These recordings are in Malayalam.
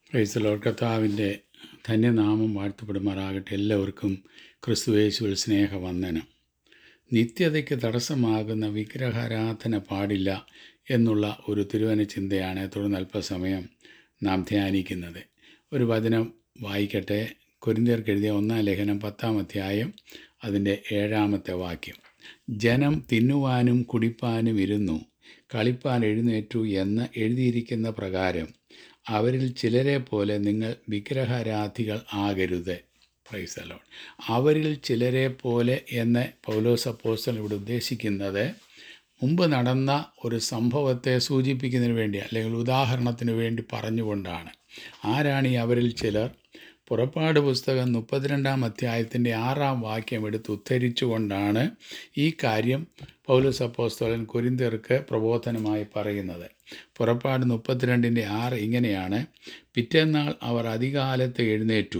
പ്രൈസലോ കർത്താവിൻ്റെ ധന്യനാമം വാഴ്ത്തപ്പെടുമാറാകട്ടെ എല്ലാവർക്കും ക്രിസ്തുവേശുവിൽ സ്നേഹവന്ദനം നിത്യതയ്ക്ക് തടസ്സമാകുന്ന വിഗ്രഹാരാധന പാടില്ല എന്നുള്ള ഒരു തിരുവന ചിന്തയാണ് തുടർന്ന് അല്പസമയം നാം ധ്യാനിക്കുന്നത് ഒരു വചനം വായിക്കട്ടെ കുരിന്തിയർക്ക് എഴുതിയ ഒന്നാം ലേഖനം പത്താം അധ്യായം അതിൻ്റെ ഏഴാമത്തെ വാക്യം ജനം തിന്നുവാനും കുടിപ്പാനും ഇരുന്നു കളിപ്പാൻ എഴുന്നേറ്റു എന്ന് എഴുതിയിരിക്കുന്ന പ്രകാരം അവരിൽ ചിലരെ പോലെ നിങ്ങൾ വിഗ്രഹാരാധികൾ ആകരുത് പ്രൈസലോൺ അവരിൽ ചിലരെ പോലെ എന്ന് പൗലോസ് അപ്പോസ്റ്റൽ ഇവിടെ ഉദ്ദേശിക്കുന്നത് മുമ്പ് നടന്ന ഒരു സംഭവത്തെ സൂചിപ്പിക്കുന്നതിന് വേണ്ടി അല്ലെങ്കിൽ ഉദാഹരണത്തിന് വേണ്ടി പറഞ്ഞുകൊണ്ടാണ് ആരാണ് ഈ അവരിൽ ചിലർ പുറപ്പാട് പുസ്തകം മുപ്പത്തിരണ്ടാം അധ്യായത്തിൻ്റെ ആറാം വാക്യം എടുത്ത് ഉദ്ധരിച്ചുകൊണ്ടാണ് ഈ കാര്യം പൗലോസ് അപ്പോസ്തോലൻ കുരിന്തിയർക്ക് പ്രബോധനമായി പറയുന്നത് പുറപ്പാട് മുപ്പത്തിരണ്ടിൻ്റെ ആറ് ഇങ്ങനെയാണ് പിറ്റേന്നാൾ അവർ അധികാലത്ത് എഴുന്നേറ്റു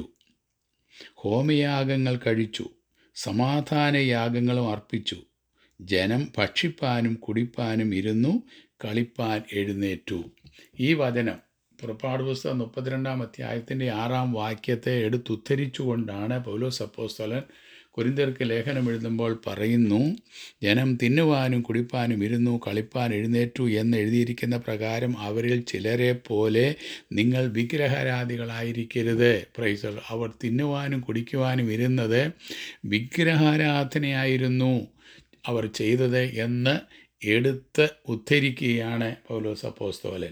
ഹോമയാഗങ്ങൾ കഴിച്ചു സമാധാന യാഗങ്ങളും അർപ്പിച്ചു ജനം ഭക്ഷിപ്പാനും കുടിപ്പാനും ഇരുന്നു കളിപ്പാൻ എഴുന്നേറ്റു ഈ വചനം പുറപ്പാട് പുസ്തകം മുപ്പത്തിരണ്ടാം അധ്യായത്തിൻ്റെ ആറാം വാക്യത്തെ എടുത്തുദ്ധരിച്ചുകൊണ്ടാണ് പൗലോസ് അപ്പോസ്തലൻ കുരിന്തർക്ക് ലേഖനം എഴുതുമ്പോൾ പറയുന്നു ജനം തിന്നുവാനും കുടിപ്പാനും ഇരുന്നു കളിപ്പാൻ എഴുന്നേറ്റു എന്ന് എഴുതിയിരിക്കുന്ന പ്രകാരം അവരിൽ ചിലരെ പോലെ നിങ്ങൾ വിഗ്രഹാരാധികളായിരിക്കരുത് പ്രൈസർ അവർ തിന്നുവാനും കുടിക്കുവാനും ഇരുന്നത് വിഗ്രഹാരാധനയായിരുന്നു അവർ ചെയ്തത് എന്ന് എടുത്ത് ഉദ്ധരിക്കുകയാണ് പൗലോസ് അപ്പോസ്തോലൻ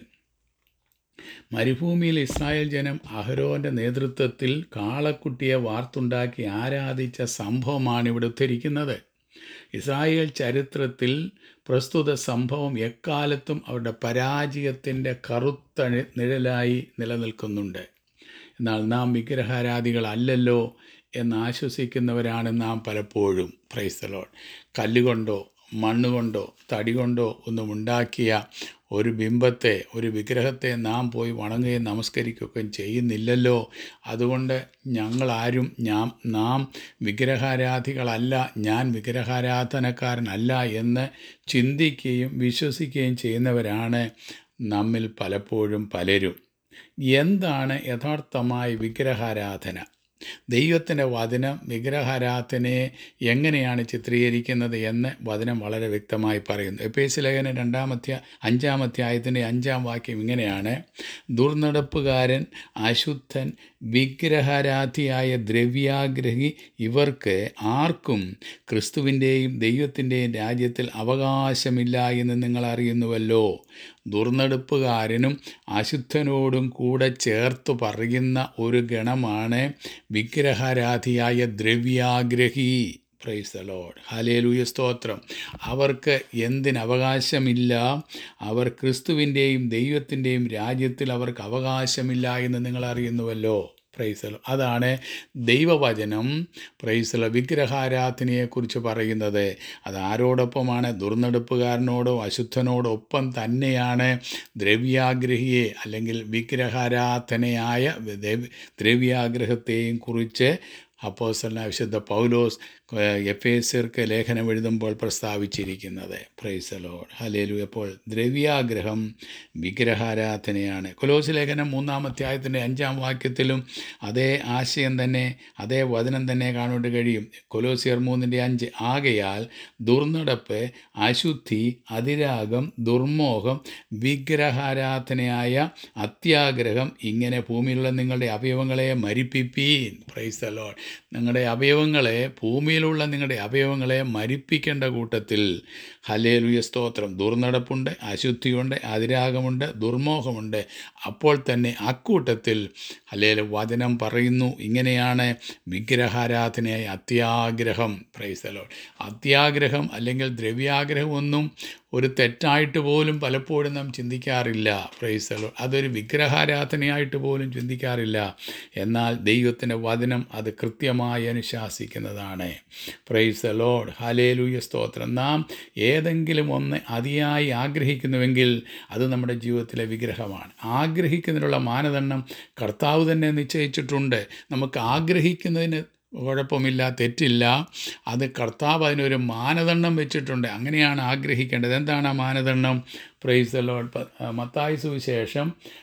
മരുഭൂമിയിൽ ഇസ്രായേൽ ജനം അഹരോൻ്റെ നേതൃത്വത്തിൽ കാളക്കുട്ടിയെ വാർത്തുണ്ടാക്കി ആരാധിച്ച സംഭവമാണ് ഇവിടെ ഉദ്ധരിക്കുന്നത് ഇസ്രായേൽ ചരിത്രത്തിൽ പ്രസ്തുത സംഭവം എക്കാലത്തും അവരുടെ പരാജയത്തിൻ്റെ കറുത്ത നിഴലായി നിലനിൽക്കുന്നുണ്ട് എന്നാൽ നാം വിഗ്രഹാരാധികളല്ലല്ലോ എന്ന് ആശ്വസിക്കുന്നവരാണ് നാം പലപ്പോഴും പ്രൈസ്തലോൺ കല്ലുകൊണ്ടോ മണ്ണുകൊണ്ടോ തടി കൊണ്ടോ ഒന്നും ഉണ്ടാക്കിയ ഒരു ബിംബത്തെ ഒരു വിഗ്രഹത്തെ നാം പോയി വണങ്ങുകയും നമസ്കരിക്കുകയും ചെയ്യുന്നില്ലല്ലോ അതുകൊണ്ട് ഞങ്ങളാരും ഞാൻ നാം വിഗ്രഹാരാധികളല്ല ഞാൻ വിഗ്രഹാരാധനക്കാരനല്ല എന്ന് ചിന്തിക്കുകയും വിശ്വസിക്കുകയും ചെയ്യുന്നവരാണ് നമ്മിൽ പലപ്പോഴും പലരും എന്താണ് യഥാർത്ഥമായ വിഗ്രഹാരാധന ദൈവത്തിൻ്റെ വചനം വിഗ്രഹാരാധനയെ എങ്ങനെയാണ് ചിത്രീകരിക്കുന്നത് എന്ന് വചനം വളരെ വ്യക്തമായി പറയുന്നു എപ്പേസ് ലേഖനം രണ്ടാമധ്യ അഞ്ചാമധ്യായത്തിൻ്റെ അഞ്ചാം വാക്യം ഇങ്ങനെയാണ് ദുർനടപ്പുകാരൻ അശുദ്ധൻ വിഗ്രഹാരാധിയായ ദ്രവ്യാഗ്രഹി ഇവർക്ക് ആർക്കും ക്രിസ്തുവിൻ്റെയും ദൈവത്തിൻ്റെയും രാജ്യത്തിൽ അവകാശമില്ല എന്ന് നിങ്ങൾ അറിയുന്നുവല്ലോ ദുർനടപ്പുകാരനും അശുദ്ധനോടും കൂടെ ചേർത്ത് പറയുന്ന ഒരു ഗണമാണ് വിഗ്രഹാരാധിയായ ദ്രവ്യാഗ്രഹി പ്രൈസ് ദ ലോഡ് ഹലേലൂയ സ്തോത്രം അവർക്ക് എന്തിന് അവകാശമില്ല അവർ ക്രിസ്തുവിൻ്റെയും ദൈവത്തിൻ്റെയും രാജ്യത്തിൽ അവർക്ക് അവകാശമില്ല എന്ന് നിങ്ങൾ അറിയുന്നുവല്ലോ പ്രൈസൽ അതാണ് ദൈവവചനം പ്രൈസല വിഗ്രഹാരാധനയെക്കുറിച്ച് പറയുന്നത് അത് ആരോടൊപ്പമാണ് ദുർനടപ്പുകാരനോടോ അശുദ്ധനോടോ ഒപ്പം തന്നെയാണ് ദ്രവ്യാഗ്രഹിയെ അല്ലെങ്കിൽ വിഗ്രഹാരാധനയായ ദ്രവ്യാഗ്രഹത്തെയും കുറിച്ച് അപ്പോസലിന വിശുദ്ധ പൗലോസ് എഫ് എസിർക്ക് ലേഖനം എഴുതുമ്പോൾ പ്രസ്താവിച്ചിരിക്കുന്നത് പ്രൈസലോഡ് ഹലേലു അപ്പോൾ ദ്രവ്യാഗ്രഹം വിഗ്രഹാരാധനയാണ് കൊലോസ് ലേഖനം മൂന്നാം അധ്യായത്തിൻ്റെ അഞ്ചാം വാക്യത്തിലും അതേ ആശയം തന്നെ അതേ വചനം തന്നെ കാണുവാൻ കഴിയും കൊലോസിയർ മൂന്നിൻ്റെ അഞ്ച് ആകയാൽ ദുർനടപ്പ് അശുദ്ധി അതിരാഗം ദുർമോഹം വിഗ്രഹാരാധനയായ അത്യാഗ്രഹം ഇങ്ങനെ ഭൂമിയിലുള്ള നിങ്ങളുടെ അവയവങ്ങളെ മരിപ്പിപ്പീൻ പ്രൈസലോഡ് നിങ്ങളുടെ അവയവങ്ങളെ ഭൂമിയിലുള്ള നിങ്ങളുടെ അവയവങ്ങളെ മരിപ്പിക്കേണ്ട കൂട്ടത്തിൽ ഹലേലുയ സ്തോത്രം ദുർനടപ്പുണ്ട് അശുദ്ധിയുണ്ട് അതിരാഗമുണ്ട് ദുർമോഹമുണ്ട് അപ്പോൾ തന്നെ അക്കൂട്ടത്തിൽ ഹലേൽ വചനം പറയുന്നു ഇങ്ങനെയാണ് വിഗ്രഹാരാധനയായ അത്യാഗ്രഹം പ്രൈസലോ അത്യാഗ്രഹം അല്ലെങ്കിൽ ദ്രവ്യാഗ്രഹമൊന്നും ഒരു തെറ്റായിട്ട് പോലും പലപ്പോഴും നാം ചിന്തിക്കാറില്ല പ്രൈസലോ അതൊരു വിഗ്രഹാരാധനയായിട്ട് പോലും ചിന്തിക്കാറില്ല എന്നാൽ ദൈവത്തിൻ്റെ വചനം അത് കൃത്യമായി അനുശാസിക്കുന്നതാണ് പ്രൈസ് ലോഡ് ഹലേലൂയ സ്തോത്രം നാം ഏതെങ്കിലും ഒന്ന് അതിയായി ആഗ്രഹിക്കുന്നുവെങ്കിൽ അത് നമ്മുടെ ജീവിതത്തിലെ വിഗ്രഹമാണ് ആഗ്രഹിക്കുന്നതിനുള്ള മാനദണ്ഡം കർത്താവ് തന്നെ നിശ്ചയിച്ചിട്ടുണ്ട് നമുക്ക് ആഗ്രഹിക്കുന്നതിന് കുഴപ്പമില്ല തെറ്റില്ല അത് കർത്താവ് അതിനൊരു മാനദണ്ഡം വെച്ചിട്ടുണ്ട് അങ്ങനെയാണ് ആഗ്രഹിക്കേണ്ടത് എന്താണ് ആ മാനദണ്ഡം പ്രൈസ് ലോഡ് മത്തായി സുവിശേഷം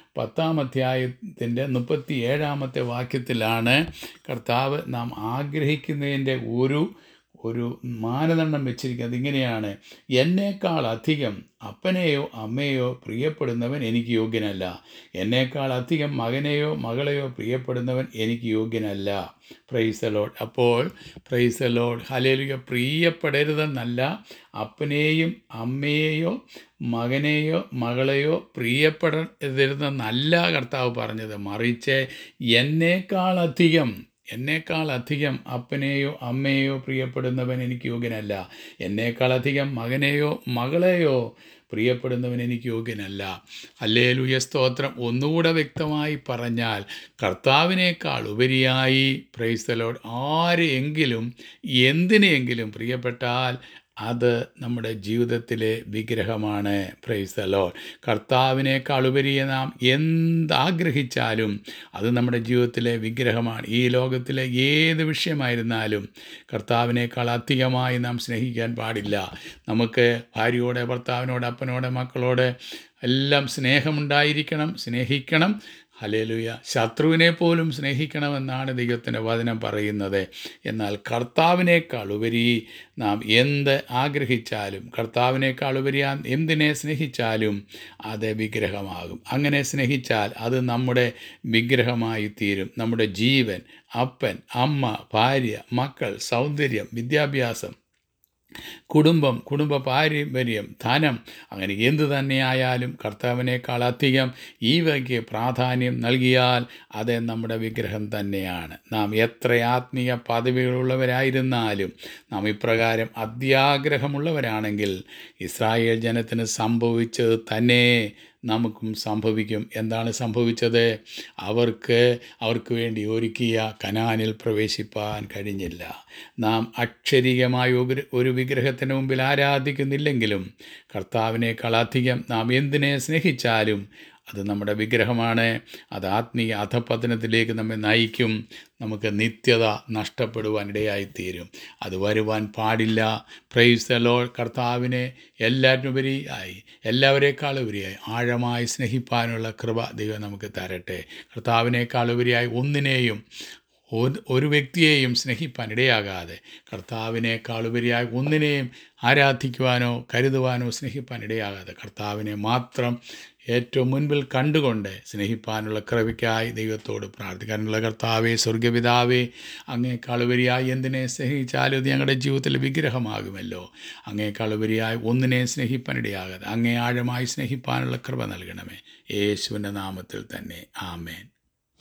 പത്താം അധ്യായത്തിൻ്റെ മുപ്പത്തി ഏഴാമത്തെ വാക്യത്തിലാണ് കർത്താവ് നാം ആഗ്രഹിക്കുന്നതിൻ്റെ ഒരു ഒരു മാനദണ്ഡം വെച്ചിരിക്കുന്നത് ഇങ്ങനെയാണ് എന്നേക്കാൾ അധികം അപ്പനെയോ അമ്മയോ പ്രിയപ്പെടുന്നവൻ എനിക്ക് യോഗ്യനല്ല എന്നേക്കാൾ അധികം മകനെയോ മകളെയോ പ്രിയപ്പെടുന്നവൻ എനിക്ക് യോഗ്യനല്ല പ്രൈസ് ലോഡ് അപ്പോൾ പ്രൈസ് ലോഡ് ഹലേലുക പ്രിയപ്പെടരുതെന്നല്ല അപ്പനെയും അമ്മയെയോ മകനെയോ മകളെയോ പ്രിയപ്പെടരുതെന്നല്ല കർത്താവ് പറഞ്ഞത് മറിച്ച് എന്നേക്കാളധികം എന്നേക്കാളധികം അപ്പനെയോ അമ്മയെയോ പ്രിയപ്പെടുന്നവൻ എനിക്ക് യോഗ്യനല്ല എന്നേക്കാളധികം മകനെയോ മകളെയോ പ്രിയപ്പെടുന്നവൻ എനിക്ക് യോഗ്യനല്ല അല്ലേലുയ സ്തോത്രം ഒന്നുകൂടെ വ്യക്തമായി പറഞ്ഞാൽ കർത്താവിനേക്കാൾ ഉപരിയായി പ്രൈസ്തലോട് ആരെയെങ്കിലും എന്തിനെയെങ്കിലും പ്രിയപ്പെട്ടാൽ അത് നമ്മുടെ ജീവിതത്തിലെ വിഗ്രഹമാണ് പ്രൈസലോ കർത്താവിനേക്കാൾ ഉപരി നാം എന്താഗ്രഹിച്ചാലും അത് നമ്മുടെ ജീവിതത്തിലെ വിഗ്രഹമാണ് ഈ ലോകത്തിലെ ഏത് വിഷയമായിരുന്നാലും കർത്താവിനേക്കാൾ അധികമായി നാം സ്നേഹിക്കാൻ പാടില്ല നമുക്ക് ഭാര്യയോടെ ഭർത്താവിനോട് അപ്പനോട് മക്കളോട് എല്ലാം സ്നേഹമുണ്ടായിരിക്കണം സ്നേഹിക്കണം ഹലേലുയ ശത്രുവിനെ പോലും സ്നേഹിക്കണമെന്നാണ് ദൈവത്തിൻ്റെ വചനം പറയുന്നത് എന്നാൽ കർത്താവിനേക്കാൾ ഉപരി നാം എന്ത് ആഗ്രഹിച്ചാലും കർത്താവിനേക്കാൾ ഉപരി ആ എന്തിനെ സ്നേഹിച്ചാലും അത് വിഗ്രഹമാകും അങ്ങനെ സ്നേഹിച്ചാൽ അത് നമ്മുടെ വിഗ്രഹമായി തീരും നമ്മുടെ ജീവൻ അപ്പൻ അമ്മ ഭാര്യ മക്കൾ സൗന്ദര്യം വിദ്യാഭ്യാസം കുടുംബം കുടുംബ പാരമ്പര്യം ധനം അങ്ങനെ എന്തു തന്നെയായാലും കർത്താവിനേക്കാൾ അധികം ഈ വകയ്ക്ക് പ്രാധാന്യം നൽകിയാൽ അത് നമ്മുടെ വിഗ്രഹം തന്നെയാണ് നാം എത്ര ആത്മീയ പദവികളുള്ളവരായിരുന്നാലും നാം ഇപ്രകാരം അത്യാഗ്രഹമുള്ളവരാണെങ്കിൽ ഇസ്രായേൽ ജനത്തിന് സംഭവിച്ചത് തന്നെ നമുക്കും സംഭവിക്കും എന്താണ് സംഭവിച്ചത് അവർക്ക് അവർക്ക് വേണ്ടി ഒരുക്കിയ കനാനിൽ പ്രവേശിപ്പാൻ കഴിഞ്ഞില്ല നാം അക്ഷരികമായ ഒരു ഒരു വിഗ്രഹത്തിന് മുമ്പിൽ ആരാധിക്കുന്നില്ലെങ്കിലും കർത്താവിനേക്കാൾ അധികം നാം എന്തിനെ സ്നേഹിച്ചാലും അത് നമ്മുടെ വിഗ്രഹമാണ് അത് ആത്മീയ അധപതനത്തിലേക്ക് നമ്മെ നയിക്കും നമുക്ക് നിത്യത നഷ്ടപ്പെടുവാൻ ഇടയായിത്തീരും അത് വരുവാൻ പാടില്ല പ്രൈസലോ കർത്താവിനെ എല്ലാറ്റിനുപരിയായി എല്ലാവരേക്കാൾ ഉപരിയായി ആഴമായി സ്നേഹിപ്പാനുള്ള കൃപ ദൈവം നമുക്ക് തരട്ടെ കർത്താവിനേക്കാൾ ഉപരിയായി ഒന്നിനെയും ഒരു- ഒരു വ്യക്തിയെയും സ്നേഹിപ്പാൻ ഇടയാകാതെ കർത്താവിനേക്കാൾ ഉപരിയായി ഒന്നിനെയും ആരാധിക്കുവാനോ കരുതുവാനോ സ്നേഹിപ്പാൻ ഇടയാകാതെ കർത്താവിനെ മാത്രം ഏറ്റവും മുൻപിൽ കണ്ടുകൊണ്ട് സ്നേഹിപ്പാനുള്ള കൃപയ്ക്കായി ദൈവത്തോട് പ്രാർത്ഥിക്കാനുള്ള കർത്താവേ സ്വർഗപിതാവേ അങ്ങേക്കാൾ ഉപരിയായി എന്തിനെ സ്നേഹിച്ചാലും ഇത് ഞങ്ങളുടെ ജീവിതത്തിൽ വിഗ്രഹമാകുമല്ലോ അങ്ങേക്കാൾ ഉപരിയായി ഒന്നിനെ സ്നേഹിപ്പാൻ ഇടയാകാതെ അങ്ങേ ആഴമായി സ്നേഹിപ്പാനുള്ള കൃപ നൽകണമേ യേശുവിൻ്റെ നാമത്തിൽ തന്നെ ആമേൻ